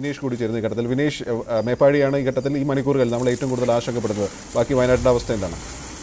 വിനേഷ് കൂടി ചേരുന്നു ഈ ഘട്ടത്തിൽ വിനേഷ് ആ, മേപ്പാടിയാണ് ഈ ഘട്ടത്തിൽ ഈ മണിക്കൂറുകൾ നമ്മൾ ഏറ്റവും കൂടുതൽ ആശങ്കപ്പെടുന്നത് ബാക്കി വയനാട്ടിൻ്റെ അവസ്ഥ എന്താണ്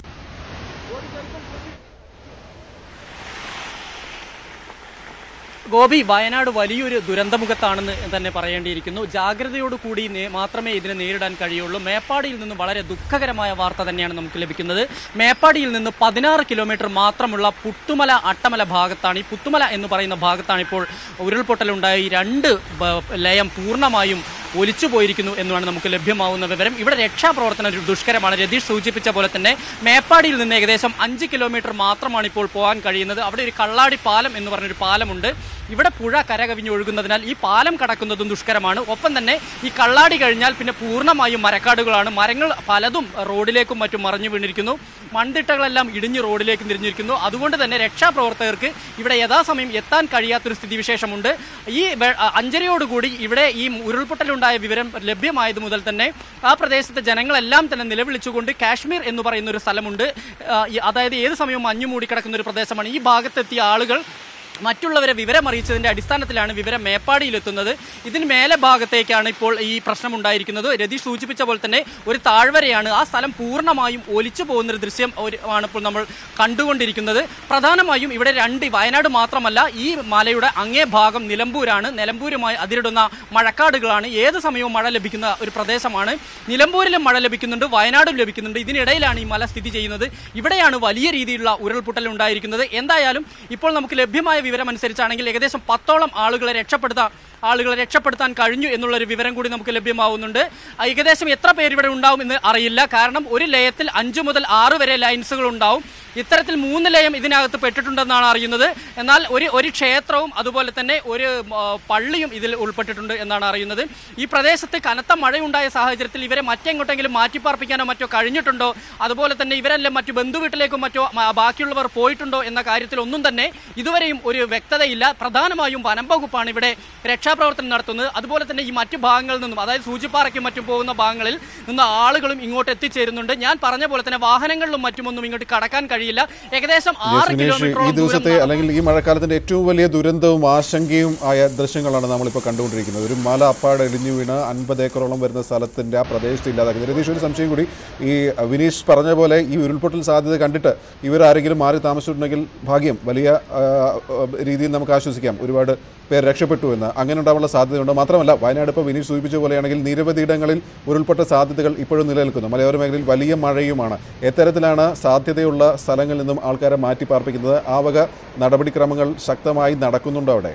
ഗോപി വയനാട് വലിയൊരു ദുരന്തമുഖത്താണെന്ന് തന്നെ പറയേണ്ടിയിരിക്കുന്നു ജാഗ്രതയോടുകൂടി നേ- മാത്രമേ ഇതിനെ നേരിടാൻ കഴിയുള്ളൂ മേപ്പാടിയിൽ നിന്ന് വളരെ ദുഃഖകരമായ വാർത്ത തന്നെയാണ് നമുക്ക് ലഭിക്കുന്നത് മേപ്പാടിയിൽ നിന്ന് പതിനാറ് കിലോമീറ്റർ മാത്രമുള്ള പുത്തുമല അട്ടമല ഭാഗത്താണ് ഈ പുത്തുമല എന്ന് പറയുന്ന ഭാഗത്താണ് ഇപ്പോൾ ഉരുൾപൊട്ടലുണ്ടായി രണ്ട് ബ- ലയം പൂർണ്ണമായും ഒലിച്ചു പോയിരിക്കുന്നു എന്നുമാണ് നമുക്ക് ലഭ്യമാവുന്ന വിവരം ഇവിടെ രക്ഷാപ്രവർത്തനം ഒരു ദുഷ്കരമാണ് രതീഷ് സൂചിപ്പിച്ച പോലെ തന്നെ മേപ്പാടിയിൽ നിന്ന് ഏകദേശം അഞ്ച് കിലോമീറ്റർ മാത്രമാണ് ഇപ്പോൾ പോകാൻ കഴിയുന്നത് അവിടെ ഒരു കള്ളാടി പാലം എന്ന് പറഞ്ഞൊരു പാലമുണ്ട് ഇവിടെ പുഴ കരകവിഞ്ഞ് ഒഴുകുന്നതിനാൽ ഈ പാലം കടക്കുന്നതും ദുഷ്കരമാണ് ഒപ്പം തന്നെ ഈ കള്ളാടി കഴിഞ്ഞാൽ പിന്നെ പൂർണ്ണമായും മരക്കാടുകളാണ് മരങ്ങൾ പലതും റോഡിലേക്കും മറ്റും മറിഞ്ഞു വീണിരിക്കുന്നു മൺതിട്ടകളെല്ലാം ഇടിഞ്ഞ് റോഡിലേക്ക് തിരിഞ്ഞിരിക്കുന്നു അതുകൊണ്ട് തന്നെ രക്ഷാപ്രവർത്തകർക്ക് ഇവിടെ യഥാസമയം എത്താൻ കഴിയാത്തൊരു സ്ഥിതിവിശേഷമുണ്ട് ഈ വെ- അഞ്ചരയോടുകൂടി ഇവിടെ ഈ ഉരുൾപൊട്ടലുണ്ടായ വിവരം ലഭ്യമായത് മുതൽ തന്നെ ആ പ്രദേശത്തെ ജനങ്ങളെല്ലാം തന്നെ നിലവിളിച്ചുകൊണ്ട് കാശ്മീർ എന്ന് പറയുന്ന ഒരു സ്ഥലമുണ്ട് ആ, ഈ- അതായത് ഏത് സമയവും മഞ്ഞു മൂടിക്കിടക്കുന്ന ഒരു പ്രദേശമാണ് ഈ ഭാഗത്തെത്തിയ ആളുകൾ മറ്റുള്ളവരെ വിവരം അറിയിച്ചതിന്റെ അടിസ്ഥാനത്തിലാണ് വിവരം മേപ്പാടിയിലെത്തുന്നത് ഇതിന് മേലെ ഭാഗത്തേക്കാണ് ഇപ്പോൾ ഈ പ്രശ്നം ഉണ്ടായിരിക്കുന്നത് രതീഷ് സൂചിപ്പിച്ച പോലെ തന്നെ ഒരു താഴ്വരയാണ് ആ സ്ഥലം പൂർണ്ണമായും ഒലിച്ചു പോകുന്ന ഒരു ദൃശ്യം ഒരു- ആണ് ഇപ്പോൾ നമ്മൾ കണ്ടുകൊണ്ടിരിക്കുന്നത് പ്രധാനമായും ഇവിടെ രണ്ട് വയനാട് മാത്രമല്ല ഈ മലയുടെ അങ്ങേ ഭാഗം നിലമ്പൂരാണ് നിലമ്പൂരുമായി അതിരിടുന്ന മഴക്കാടുകളാണ് ഏത് സമയവും മഴ ലഭിക്കുന്ന ഒരു പ്രദേശമാണ് നിലമ്പൂരിലും മഴ ലഭിക്കുന്നുണ്ട് വയനാടും ലഭിക്കുന്നുണ്ട് ഇതിനിടയിലാണ് ഈ മല സ്ഥിതി ചെയ്യുന്നത് ഇവിടെയാണ് വലിയ രീതിയിലുള്ള ഉരുൾപൊട്ടൽ ഉണ്ടായിരിക്കുന്നത് എന്തായാലും ഇപ്പോൾ നമുക്ക് ലഭ്യമായ വിവരം അനുസരിച്ചാണെങ്കിൽ ഏകദേശം പത്തോളം ആളുകളെ രക്ഷപ്പെടുത്താൻ ആളുകളെ രക്ഷപ്പെടുത്താൻ കഴിഞ്ഞു എന്നുള്ളൊരു വിവരം കൂടി നമുക്ക് ലഭ്യമാവുന്നുണ്ട് ആ, ഏകദേശം എത്ര പേര് ഇവിടെ ഉണ്ടാവും എന്ന് അറിയില്ല കാരണം ഒരു ലയത്തിൽ അഞ്ചു മുതൽ ആറ് വരെ ലൈൻസുകൾ ഉണ്ടാവും ഇത്തരത്തിൽ മൂന്ന് ലയം ഇതിനകത്ത് പെട്ടിട്ടുണ്ടെന്നാണ് അറിയുന്നത് എന്നാൽ ഒരു ഒരു ക്ഷേത്രവും അതുപോലെ തന്നെ ഒരു ആ, പള്ളിയും ഇതിൽ ഉൾപ്പെട്ടിട്ടുണ്ട് എന്നാണ് അറിയുന്നത് ഈ പ്രദേശത്ത് കനത്ത മഴയുണ്ടായ സാഹചര്യത്തിൽ ഇവരെ മറ്റെങ്ങോട്ടെങ്കിലും മാറ്റിപ്പാർപ്പിക്കാനോ മറ്റോ കഴിഞ്ഞിട്ടുണ്ടോ അതുപോലെ തന്നെ ഇവരെല്ലാം മറ്റു ബന്ധുവീട്ടിലേക്കോ മറ്റോ മ- ബാക്കിയുള്ളവർ പോയിട്ടുണ്ടോ എന്ന കാര്യത്തിൽ ഒന്നും തന്നെ ഇതുവരെയും ഒരു വ്യക്തതയില്ല പ്രധാനമായും വനം വകുപ്പാണ് ഇവിടെ രക്ഷാപ്രവർത്തനം നടത്തുന്നത് അതുപോലെ തന്നെ ഈ മറ്റു ഭാഗങ്ങളിൽ നിന്നും അതായത് സൂചിപ്പാറയ്ക്കും മറ്റും പോകുന്ന ഭാഗങ്ങളിൽ നിന്ന് ആളുകളും ഇങ്ങോട്ട് എത്തിച്ചേരുന്നുണ്ട് ഞാൻ പറഞ്ഞ പോലെ തന്നെ വാഹനങ്ങളിലും മറ്റുമൊന്നും ഇങ്ങോട്ട് കടക്കാൻ കഴിയില്ല ഏകദേശം ആറ് വിനേഷ് ഈ കിലോമീറ്റർ ദിവസത്തെ അല്ലെങ്കിൽ ഈ മഴക്കാലത്തിന്റെ ഏറ്റവും വലിയ ദുരന്തവും ആശങ്കയും ആയ ദൃശ്യങ്ങളാണ് നമ്മളിപ്പോൾ കണ്ടുകൊണ്ടിരിക്കുന്നത് ഒരു മല അപ്പാടെ ഇടിഞ്ഞു വീണ് അൻപത് ഏക്കറോളം വരുന്ന സ്ഥലത്തിന്റെ ആ പ്രദേശത്ത് ഇല്ലാതാക്കുന്നത് രതീഷ് ഒരു സംശയം കൂടി ഈ വിനീഷ് പറഞ്ഞ പോലെ ഈ ഉരുൾപൊട്ടൽ സാധ്യത കണ്ടിട്ട് ഇവരാരെങ്കിലും മാറി താമസിച്ചിട്ടുണ്ടെങ്കിൽ ഭാഗ്യം വലിയ ആ, ആ, രീതിയിൽ നമുക്ക് ആശ്വസിക്കാം ഒരുപാട് പേർ രക്ഷപ്പെട്ടു എന്ന് അങ്ങനെ ഉണ്ടാവാനുള്ള സാധ്യതയുണ്ട് മാത്രമല്ല വയനാട് ഇപ്പോൾ വിനീഷ് സൂചിപ്പിച്ച പോലെയാണെങ്കിൽ നിരവധി ഇടങ്ങളിൽ ഉരുൾപൊട്ട സാധ്യതകൾ ഇപ്പോഴും നിലനിൽക്കുന്നു മലയോര മേഖലയിൽ വലിയ മഴയുമാണ് എത്തരത്തിലാണ് സാധ്യതയുള്ള സ്ഥലങ്ങളിൽ നിന്നും ആൾക്കാരെ മാറ്റി പാർപ്പിക്കുന്നത് ആ വക നടപടിക്രമങ്ങൾ ശക്തമായി നടക്കുന്നുണ്ടോ അവിടെ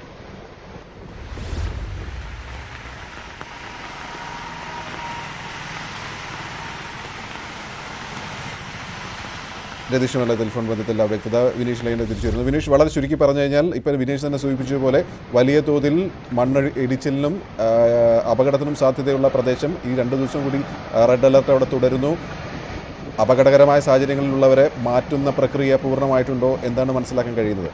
രതീഷുമല്ല ടെലിഫോൺ ബന്ധത്തിൽ ആ വ്യക്തത വിനീഷ് ലൈനിൽ തിരിച്ചു വരുന്നു വിനീഷ് വളരെ ചുരുക്കി പറഞ്ഞു കഴിഞ്ഞാൽ ഇപ്പോൾ വിനീഷ് തന്നെ സൂചിപ്പിച്ചതുപോലെ വലിയ തോതിൽ മണ്ണ് ഇടിച്ചിലിനും ആ, അപകടത്തിനും സാധ്യതയുള്ള പ്രദേശം ഈ രണ്ട് ദിവസം കൂടി ആ, റെഡ് അലർട്ട് അവിടെ തുടരുന്നു അപകടകരമായ സാഹചര്യങ്ങളിലുള്ളവരെ മാറ്റുന്ന പ്രക്രിയ പൂർണ്ണമായിട്ടുണ്ടോ എന്താണ് മനസ്സിലാക്കാൻ കഴിയുന്നത്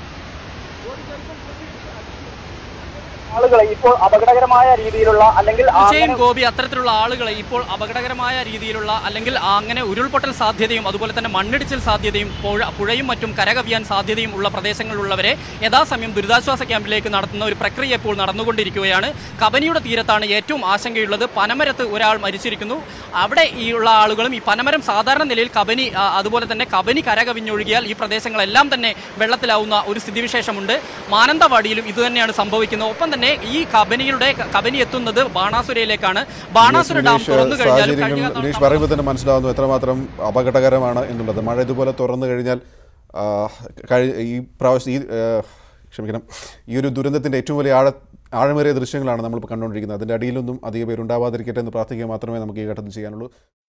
ആളുകളെ ഇപ്പോൾ അപകടകരമായ രീതിയിലുള്ള അല്ലെങ്കിൽ വിജയൻ ഗോപി അത്തരത്തിലുള്ള ആളുകളെ ഇപ്പോൾ അപകടകരമായ രീതിയിലുള്ള അല്ലെങ്കിൽ അങ്ങനെ ഉരുൾപൊട്ടൽ സാധ്യതയും അതുപോലെ തന്നെ മണ്ണിടിച്ചിൽ സാധ്യതയും പുഴ പുഴയും മറ്റും കരകവിയാൻ സാധ്യതയും ഉള്ള പ്രദേശങ്ങളിലുള്ളവരെ യഥാസമയം ദുരിതാശ്വാസ ക്യാമ്പിലേക്ക് നടത്തുന്ന ഒരു പ്രക്രിയ ഇപ്പോൾ നടന്നുകൊണ്ടിരിക്കുകയാണ് കബനിയുടെ തീരത്താണ് ഏറ്റവും ആശങ്കയുള്ളത് പനമരത്ത് ഒരാൾ മരിച്ചിരിക്കുന്നു അവിടെ ഈ ഉള്ള ആളുകളും ഈ പനമരം സാധാരണ നിലയിൽ കബനി ആ, അതുപോലെ തന്നെ കബനി കരകവിഞ്ഞൊഴുകിയാൽ ഈ പ്രദേശങ്ങളെല്ലാം തന്നെ വെള്ളത്തിലാവുന്ന ഒരു സ്ഥിതിവിശേഷമുണ്ട് മാനന്തവാടിയിലും ഇതുതന്നെയാണ് സംഭവിക്കുന്നത് ഒപ്പം തന്നെ ഈ കബനിയുടെ കബനി എത്തുന്നത് ബാണാസുരയിലേക്കാണ് ബാണാസുര ഡാം വിനീഷ് തുറന്നു കഴിഞ്ഞാൽ സാഹചര്യങ്ങൾ കഴിഞ്ഞ വിനീഷ് പറയുമ്പോൾ തന്നെ മനസ്സിലാവുന്നു എത്രമാത്രം അപകടകരമാണ് എന്നുള്ളത് മഴ ഇതുപോലെ തുറന്നു കഴിഞ്ഞാൽ ആ, കഴി- ഈ പ്രാവശ്യം ഈ ആ, ക്ഷമിക്കണം ഈ ഒരു ദുരന്തത്തിൻ്റെ ഏറ്റവും വലിയ ആഴ ആഴമേറിയ ദൃശ്യങ്ങളാണ് നമ്മളിപ്പോൾ കണ്ടുകൊണ്ടിരിക്കുന്നത് അതിൻ്റെ അടിയിലൊന്നും അധിക പേരുണ്ടാവാതിരിക്കട്ടെ എന്ന് പ്രാർത്ഥിക്കുക മാത്രമേ നമുക്ക് ഈ ഘട്ടത്തിൽ ചെയ്യാനുള്ളൂ